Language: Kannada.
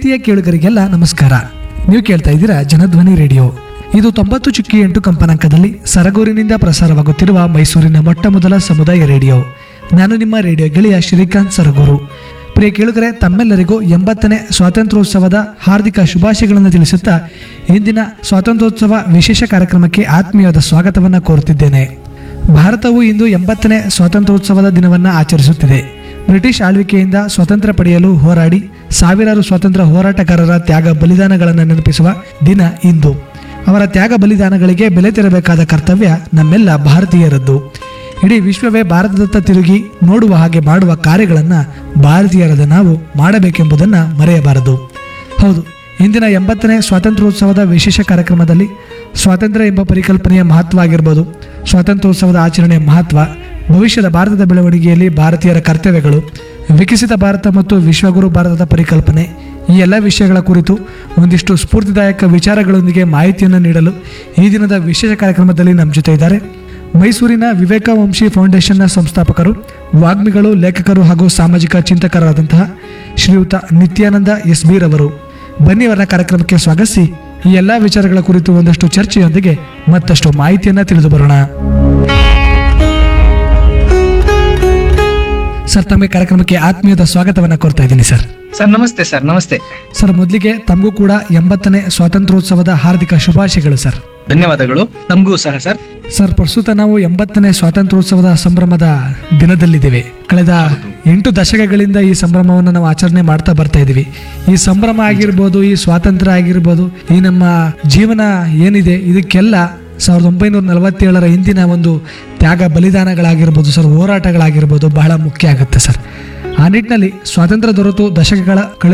ಪ್ರೀತಿಯ ಕೇಳುಗರಿಗೆಲ್ಲ ನಮಸ್ಕಾರ ನೀವು ಕೇಳ್ತಾ ಇದ್ದೀರಾ ಜನಧ್ವನಿ ರೇಡಿಯೋ ಇದು ತೊಂಬತ್ತು ಚುಕ್ಕಿ ಎಂಟು ಕಂಪನಾಂಕದಲ್ಲಿ ಸರಗೂರಿನಿಂದ ಪ್ರಸಾರವಾಗುತ್ತಿರುವ ಮೈಸೂರಿನ ಮೊಟ್ಟ ಮೊದಲ ಸಮುದಾಯ ರೇಡಿಯೋ ನಾನು ನಿಮ್ಮ ರೇಡಿಯೋ ಗೆಳೆಯ ಶ್ರೀಕಾಂತ್ ಸರಗೂರು ಪ್ರಿಯ ಕೇಳುಗರೆ ತಮ್ಮೆಲ್ಲರಿಗೂ ಎಂಬತ್ತನೇ ಸ್ವಾತಂತ್ರ್ಯೋತ್ಸವದ ಹಾರ್ದಿಕ ಶುಭಾಶಯಗಳನ್ನು ತಿಳಿಸುತ್ತಾ ಇಂದಿನ ಸ್ವಾತಂತ್ರ್ಯೋತ್ಸವ ವಿಶೇಷ ಕಾರ್ಯಕ್ರಮಕ್ಕೆ ಆತ್ಮೀಯವಾದ ಸ್ವಾಗತವನ್ನು ಕೋರುತ್ತಿದ್ದೇನೆ ಭಾರತವು ಇಂದು ಎಂಬತ್ತನೇ ಸ್ವಾತಂತ್ರ್ಯೋತ್ಸವದ ದಿನವನ್ನು ಆಚರಿಸುತ್ತಿದೆ ಬ್ರಿಟಿಷ್ ಆಳ್ವಿಕೆಯಿಂದ ಸ್ವಾತಂತ್ರ್ಯ ಪಡೆಯಲು ಹೋರಾಡಿ ಸಾವಿರಾರು ಸ್ವಾತಂತ್ರ್ಯ ಹೋರಾಟಗಾರರ ತ್ಯಾಗ ಬಲಿದಾನಗಳನ್ನು ನೆನಪಿಸುವ ದಿನ ಇಂದು ಅವರ ತ್ಯಾಗ ಬಲಿದಾನಗಳಿಗೆ ಬೆಲೆ ತೆರಬೇಕಾದ ಕರ್ತವ್ಯ ನಮ್ಮೆಲ್ಲ ಭಾರತೀಯರದ್ದು ಇಡೀ ವಿಶ್ವವೇ ಭಾರತದತ್ತ ತಿರುಗಿ ನೋಡುವ ಹಾಗೆ ಮಾಡುವ ಕಾರ್ಯಗಳನ್ನು ಭಾರತೀಯರಾದ ನಾವು ಮಾಡಬೇಕೆಂಬುದನ್ನು ಮರೆಯಬಾರದು ಹೌದು ಇಂದಿನ ಎಂಬತ್ತನೇ ಸ್ವಾತಂತ್ರ್ಯೋತ್ಸವದ ವಿಶೇಷ ಕಾರ್ಯಕ್ರಮದಲ್ಲಿ ಸ್ವಾತಂತ್ರ್ಯ ಎಂಬ ಪರಿಕಲ್ಪನೆಯ ಮಹತ್ವ ಆಗಿರ್ಬೋದು ಸ್ವಾತಂತ್ರ್ಯೋತ್ಸವದ ಆಚರಣೆಯ ಮಹತ್ವ ಭವಿಷ್ಯದ ಭಾರತದ ಬೆಳವಣಿಗೆಯಲ್ಲಿ ಭಾರತೀಯರ ಕರ್ತವ್ಯಗಳು ವಿಕಸಿತ ಭಾರತ ಮತ್ತು ವಿಶ್ವಗುರು ಭಾರತದ ಪರಿಕಲ್ಪನೆ ಈ ಎಲ್ಲ ವಿಷಯಗಳ ಕುರಿತು ಒಂದಿಷ್ಟು ಸ್ಫೂರ್ತಿದಾಯಕ ವಿಚಾರಗಳೊಂದಿಗೆ ಮಾಹಿತಿಯನ್ನು ನೀಡಲು ಈ ದಿನದ ವಿಶೇಷ ಕಾರ್ಯಕ್ರಮದಲ್ಲಿ ನಮ್ಮ ಜೊತೆ ಇದ್ದಾರೆ ಮೈಸೂರಿನ ವಿವೇಕ ವಂಶಿ ಫೌಂಡೇಶನ್ನ ಸಂಸ್ಥಾಪಕರು ವಾಗ್ಮಿಗಳು ಲೇಖಕರು ಹಾಗೂ ಸಾಮಾಜಿಕ ಚಿಂತಕರಾದಂತಹ ಶ್ರೀಯುತ ನಿತ್ಯಾನಂದ ಎಸ್ ಬಿ ರವರು ಬನ್ನಿ ಅವರ ಕಾರ್ಯಕ್ರಮಕ್ಕೆ ಸ್ವಾಗತಿಸಿ ಈ ಎಲ್ಲ ವಿಚಾರಗಳ ಕುರಿತು ಒಂದಷ್ಟು ಚರ್ಚೆಯೊಂದಿಗೆ ಮತ್ತಷ್ಟು ಮಾಹಿತಿಯನ್ನ ತಿಳಿದು ಬರೋಣ ಸರ್ ತಮಗೆ ಕಾರ್ಯಕ್ರಮಕ್ಕೆ ಆತ್ಮೀಯದ ಸ್ವಾಗತವನ್ನ ಕೋರ್ತಾ ಇದ್ದೀನಿ ಸರ್ ಸರ್ ನಮಸ್ತೆ ಸರ್ ನಮಸ್ತೆ ಸರ್ ಮೊದಲಿಗೆ ತಮಗೂ ಕೂಡ ಎಂಬತ್ತನೇ ಸ್ವಾತಂತ್ರ್ಯೋತ್ಸವದ ಹಾರ್ದಿಕ ಶುಭಾಶಯಗಳು ಸರ್ ಧನ್ಯವಾದಗಳು ತಮಗೂ ಸಹ ಸರ್ ಸರ್ ಪ್ರಸ್ತುತ ನಾವು ಎಂಬತ್ತನೇ ಸ್ವಾತಂತ್ರ್ಯೋತ್ಸವದ ಸಂಭ್ರಮದ ದಿನದಲ್ಲಿದ್ದೇವೆ ಕಳೆದ ಎಂಟು ದಶಕಗಳಿಂದ ಈ ಸಂಭ್ರಮವನ್ನು ನಾವು ಆಚರಣೆ ಮಾಡ್ತಾ ಬರ್ತಾ ಇದ್ದೀವಿ ಈ ಸಂಭ್ರಮ ಆಗಿರ್ಬೋದು ಈ ಸ್ವಾತಂತ್ರ್ಯ ಆಗಿರ್ಬೋದು ಈ ನಮ್ಮ ಜೀವನ ಏನಿದೆ ಇದಕ್ಕೆಲ್ಲ ಸಾವಿರದ ಒಂಬೈನೂರ ನಲವತ್ತೇಳರ ಹಿಂದಿನ ಒಂದು ತ್ಯಾಗ ಬಲಿದಾನಗಳಾಗಿರ್ಬೋದು ಸರ್ ಹೋರಾಟಗಳಾಗಿರ್ಬೋದು ಬಹಳ ಮುಖ್ಯ ಆಗುತ್ತೆ ಸರ್ ಆ ನಿಟ್ಟಿನಲ್ಲಿ ಸ್ವಾತಂತ್ರ್ಯ ದೊರೆತು ದಶಕಗಳ ಕಳೆ